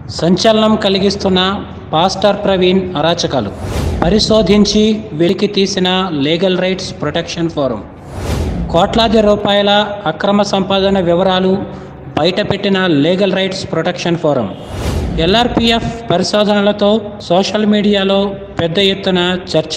సంచలనం కలిగిస్తున్న పాస్టర్ ప్రవీణ్ అరాచకాలు పరిశోధించి వెలికి తీసిన లీగల్ రైట్స్ ప్రొటెక్షన్ ఫోరం కోట్లాది రూపాయల అక్రమ సంపాదన వివరాలు బయటపెట్టిన legal rights protection forum LRPF పరిశోధనలతో సోషల్ మీడియాలో పెద్ద ఎత్తున చర్చ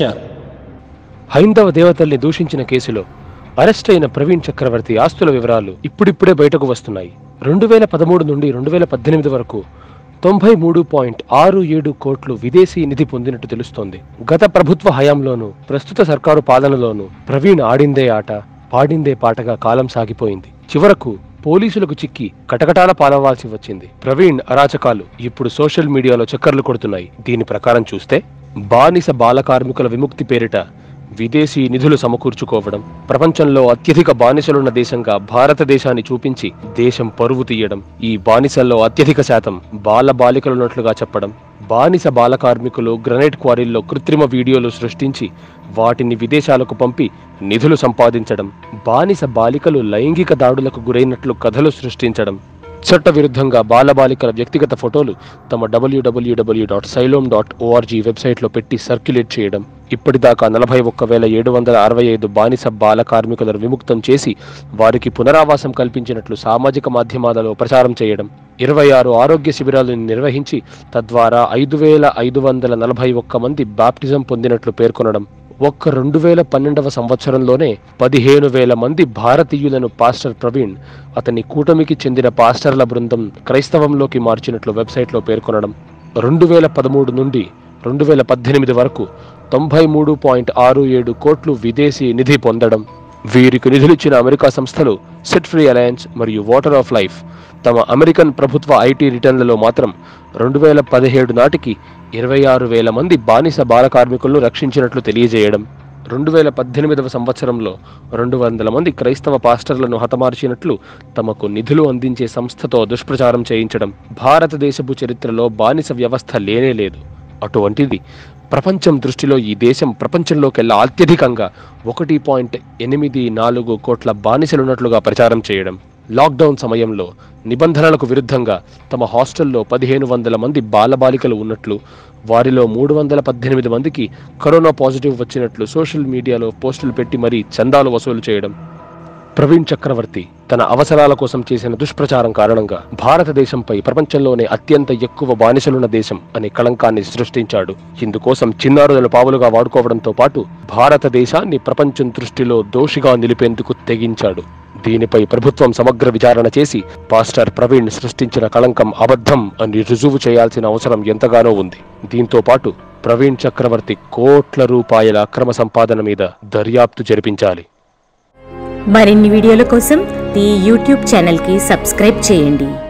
హైందవ దేవతల్ని దూషించిన కేసులో అరెస్ట్ అయిన ప్రవీణ్ చక్రవర్తి ఆస్తుల వివరాలు ఇప్పుడిప్పుడే బయటకు వస్తున్నాయి రెండు వేల పదమూడు నుండి రెండు వేల పద్దెనిమిది వరకు తొంభై మూడు పాయింట్ ఆరు ఏడు కోట్లు విదేశీ నిధి పొందినట్టు తెలుస్తోంది గత ప్రభుత్వ హయాంలోనూ ప్రస్తుత సర్కారు పాలనలోనూ ప్రవీణ్ ఆడిందే ఆట పాడిందే పాటగా కాలం సాగిపోయింది చివరకు పోలీసులకు చిక్కి కటకటాల పాలవాల్సి వచ్చింది ప్రవీణ్ అరాచకాలు ఇప్పుడు సోషల్ మీడియాలో చక్కర్లు కొడుతున్నాయి దీని ప్రకారం చూస్తే బానిస బాల కార్మికుల విముక్తి పేరిట విదేశీ నిధులు సమకూర్చుకోవడం ప్రపంచంలో అత్యధిక బానిసలున్న దేశంగా భారతదేశాన్ని చూపించి దేశం పరువు తీయడం ఈ బానిసల్లో అత్యధిక శాతం బాల బాలికలున్నట్లుగా చెప్పడం బానిస బాల కార్మికులు గ్రనైట్ క్వారీల్లో కృత్రిమ వీడియోలు సృష్టించి వాటిని విదేశాలకు పంపి నిధులు సంపాదించడం బానిస బాలికలు లైంగిక దాడులకు గురైనట్లు కథలు సృష్టించడం చట్టవిరుద్ధంగా బాలబాలికల వ్యక్తిగత ఫోటోలు తమ W W W dot Silom dot ORG వెబ్సైట్లో పెట్టి సర్క్యులేట్ చేయడం ఇప్పటిదాకా నలభై ఒక్క వేల ఏడు వందల అరవై ఐదు బానిస బాల కార్మికులను విముక్తం చేసి వారికి పునరావాసం కల్పించినట్లు సామాజిక మాధ్యమాలలో ప్రచారం చేయడం ఇరవై ఆరు ఆరోగ్య శిబిరాలను నిర్వహించి తద్వారా ఐదు వేల ఐదు వందల నలభై ఒక్క మంది బాప్టిజం పొందినట్లు పేర్కొనడం ఒక్క రెండు వేల పన్నెండవ సంవత్సరంలోనే పదిహేను వేల మంది భారతీయులను పాస్టర్ ప్రవీణ్ అతని కూటమికి చెందిన పాస్టర్ల బృందం క్రైస్తవంలోకి మార్చినట్లు వెబ్సైట్లో పేర్కొనడం రెండు వేల పదమూడు నుండి రెండు వేల పద్దెనిమిది వరకు తొంభై మూడు పాయింట్ ఆరు ఏడు కోట్లు విదేశీ నిధి పొందడం వీరికి నిధులిచ్చిన అమెరికా సంస్థలు సెట్ ఫ్రీ అలయన్స్ మరియు వాటర్ ఆఫ్ లైఫ్ తమ అమెరికన్ ప్రభుత్వ ఐటీ రిటర్న్లలో మాత్రం రెండు వేల పదిహేడు నాటికి ఇరవై ఆరు వేల మంది బానిస బాల కార్మికులను రక్షించినట్లు తెలియజేయడం రెండు వేల పద్దెనిమిదవ సంవత్సరంలో రెండు వందల మంది క్రైస్తవ పాస్టర్లను హతమార్చినట్లు తమకు నిధులు అందించే సంస్థతో దుష్ప్రచారం చేయించడం భారతదేశపు చరిత్రలో బానిస వ్యవస్థ లేనే లేదు అటువంటిది ప్రపంచం దృష్టిలో ఈ దేశం ప్రపంచంలోకెల్లా అత్యధికంగా ఒకటి పాయింట్ ఎనిమిది నాలుగు కోట్ల బానిసలున్నట్లుగా ప్రచారం చేయడం లాక్డౌన్ సమయంలో నిబంధనలకు విరుద్ధంగా తమ హాస్టల్లో పదిహేను వందల మంది బాలబాలికలు ఉన్నట్లు వారిలో మూడు వందల పద్దెనిమిది మందికి కరోనా పాజిటివ్ వచ్చినట్లు సోషల్ మీడియాలో పోస్టులు పెట్టి మరీ చందాలు వసూలు చేయడం ప్రవీణ్ చక్రవర్తి తన అవసరాల కోసం చేసిన దుష్ప్రచారం కారణంగా భారతదేశంపై ప్రపంచంలోనే అత్యంత ఎక్కువ బానిసలున్న దేశం అనే కళంకాన్ని సృష్టించాడు ఇందుకోసం చిన్నారులను పావులుగా వాడుకోవడంతో పాటు భారతదేశాన్ని ప్రపంచం దృష్టిలో దోషిగా నిలిపేందుకు తెగించాడు దీనిపై ప్రభుత్వం సమగ్ర విచారణ చేసి పాస్టర్ ప్రవీణ్ సృష్టించిన కళంకం అబద్ధం అని రుజువు చేయాల్సిన అవసరం ఎంతగానో ఉంది దీంతో పాటు ప్రవీణ్ చక్రవర్తి కోట్ల రూపాయల అక్రమ సంపాదన మీద దర్యాప్తు జరిపించాలి మరిన్ని వీడియోల కోసం ఈ యూట్యూబ్ ఛానల్కి సబ్స్క్రైబ్ చేయండి